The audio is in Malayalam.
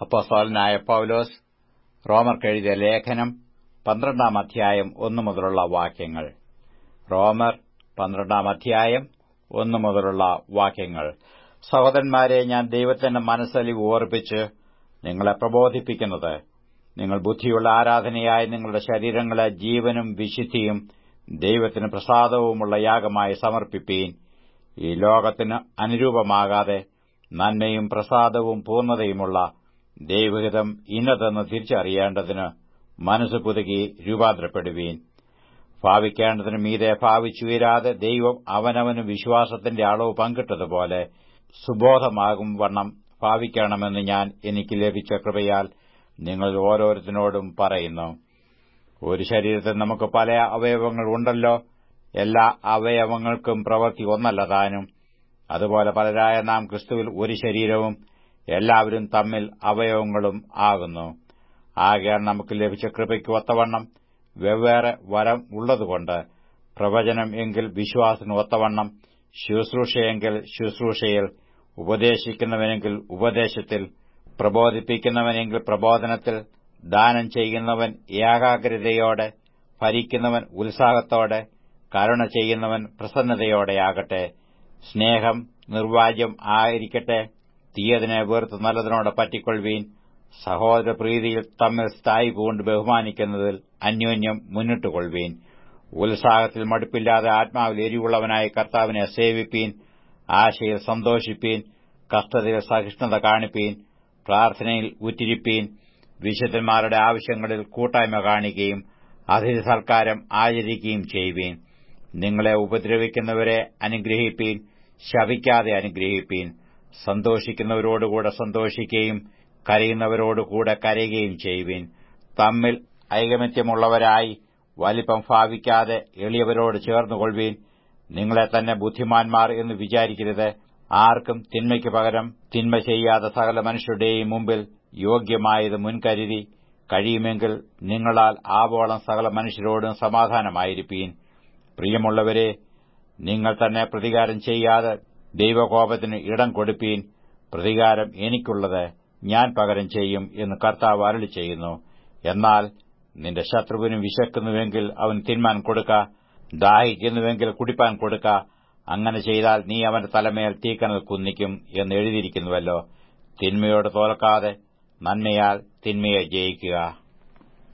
അപ്പോസ്തലനായ പൌലോസ് റോമർക്കെഴുതിയ ലേഖനം പന്ത്രണ്ടാം അധ്യായം ഒന്നു മുതലുള്ള വാക്യങ്ങൾ റോമർ പന്ത്രണ്ടാം അധ്യായം ഒന്നു മുതലുള്ള വാക്യങ്ങൾ സഹോദരന്മാരെ ഞാൻ ദൈവത്തിന്റെ മനസ്സലിവ് ഓർപ്പിച്ച് നിങ്ങളെ പ്രബോധിപ്പിക്കുന്നത് നിങ്ങൾ ബുദ്ധിയുള്ള ആരാധനയായി നിങ്ങളുടെ ശരീരങ്ങളെ ജീവനും വിശുദ്ധിയും ദൈവത്തിന് പ്രസാദവുമുള്ള യാഗമായി സമർപ്പിപ്പീൻ ഈ ലോകത്തിന് അനുരൂപമാകാതെ നന്മയും പ്രസാദവും പൂർണ്ണതയുമുള്ള ദൈവഹിതം ഇന്നതെന്ന് തിരിച്ചറിയേണ്ടതിന് മനസ്സ് പുതുക്കി രൂപാന്തരപ്പെടുവീൻ ഭാവിക്കേണ്ടതിന് മീതെ ഭാവിച്ചുയരാതെ ദൈവം അവനവന് വിശ്വാസത്തിന്റെ അളവ് പങ്കിട്ടതുപോലെ സുബോധമാകും വണ്ണം ഭാവിക്കണമെന്ന് ഞാൻ എനിക്ക് ലഭിച്ച കൃപയാൽ നിങ്ങൾ ഓരോരുത്തരോടും പറയുന്നു ഒരു ശരീരത്തിൽ നമുക്ക് പല അവയവങ്ങൾ ഉണ്ടല്ലോ എല്ലാ അവയവങ്ങൾക്കും പ്രവൃത്തി ഒന്നല്ല താനും അതുപോലെ പലരായ നാം ക്രിസ്തുവിൽ ഒരു ശരീരവും എല്ലാവരും തമ്മിൽ അവയവങ്ങളും ആകുന്നു ആകയാൽ നമുക്ക് ലഭിച്ച കൃപയ്ക്ക് ഒത്തവണ്ണം വെവ്വേറെ വരം ഉള്ളതുകൊണ്ട് പ്രവചനം എങ്കിൽ വിശ്വാസത്തിന് ഒത്തവണ്ണം ശുശ്രൂഷയെങ്കിൽ ശുശ്രൂഷയിൽ ഉപദേശിക്കുന്നവനെങ്കിൽ ഉപദേശത്തിൽ പ്രബോധിപ്പിക്കുന്നവനെങ്കിൽ പ്രബോധനത്തിൽ ദാനം ചെയ്യുന്നവൻ ഏകാഗ്രതയോടെ ഭരിക്കുന്നവൻ ഉത്സാഹത്തോടെ കരുണ ചെയ്യുന്നവൻ പ്രസന്നതയോടെയാകട്ടെ സ്നേഹം നിർവാജ്യം ആയിരിക്കട്ടെ തീയതിനെ വേർത്ത് നല്ലതിനോട് പറ്റിക്കൊള്ളുവീൻ സഹോദര പ്രീതിയിൽ തമ്മിൽ സ്ഥായി കൊണ്ട് ബഹുമാനിക്കുന്നതിൽ അന്യോന്യം മുന്നിട്ടുകൊള്ളുവീൻ ഉത്സാഹത്തിൽ മടുപ്പില്ലാതെ ആത്മാവിൽ എരിവുള്ളവനായി കർത്താവിനെ സേവിപ്പീൻ ആശയിൽ സന്തോഷിപ്പീൻ കഷ്ടതയിൽ സഹിഷ്ണുത കാണിപ്പീൻ പ്രാർത്ഥനയിൽ ഉറ്റിരിപ്പീൻ വിശുദ്ധന്മാരുടെ ആവശ്യങ്ങളിൽ കൂട്ടായ്മ കാണിക്കുകയും അതിഥി സൽക്കാരം ആചരിക്കുകയും ചെയ്യുവീൻ നിങ്ങളെ ഉപദ്രവിക്കുന്നവരെ അനുഗ്രഹിപ്പീൻ ശപിക്കാതെ അനുഗ്രഹിപ്പീൻ സന്തോഷിക്കുന്നവരോടുകൂടെ സന്തോഷിക്കുകയും കരയുന്നവരോടുകൂടെ കരയുകയും ചെയ്യുവീൻ തമ്മിൽ ഐകമത്യമുള്ളവരായി വലിപ്പം ഭാവിക്കാതെ എളിയവരോട് ചേർന്നുകൊള്ളുവീൻ നിങ്ങളെ തന്നെ ബുദ്ധിമാന്മാർ എന്ന് വിചാരിക്കരുത് ആർക്കും തിന്മയ്ക്ക് പകരം തിന്മ ചെയ്യാത്ത സകല മനുഷ്യരുടെയും മുമ്പിൽ യോഗ്യമായത് മുൻകരുതി കഴിയുമെങ്കിൽ നിങ്ങളാൽ ആവോളം സകല മനുഷ്യരോടും സമാധാനമായിരിപ്പീൻ പ്രിയമുള്ളവരെ നിങ്ങൾ തന്നെ പ്രതികാരം ചെയ്യാതെ ദൈവകോപത്തിന് ഇടം കൊടുപ്പീൻ പ്രതികാരം എനിക്കുള്ളത് ഞാൻ പകരം ചെയ്യും എന്ന് കർത്താവ് അരളി ചെയ്യുന്നു എന്നാൽ നിന്റെ ശത്രുവിന് വിശക്കുന്നുവെങ്കിൽ അവൻ തിന്മാൻ കൊടുക്ക ദാഹിക്കുന്നുവെങ്കിൽ കുടിപ്പാൻ കൊടുക്ക അങ്ങനെ ചെയ്താൽ നീ അവന്റെ തലമേൽ തീക്കനൽ കുന്നിക്കും എന്ന് എഴുതിയിരിക്കുന്നുവല്ലോ തിന്മയോട് തോൽക്കാതെ നന്മയാൽ തിന്മയെ ജയിക്കുക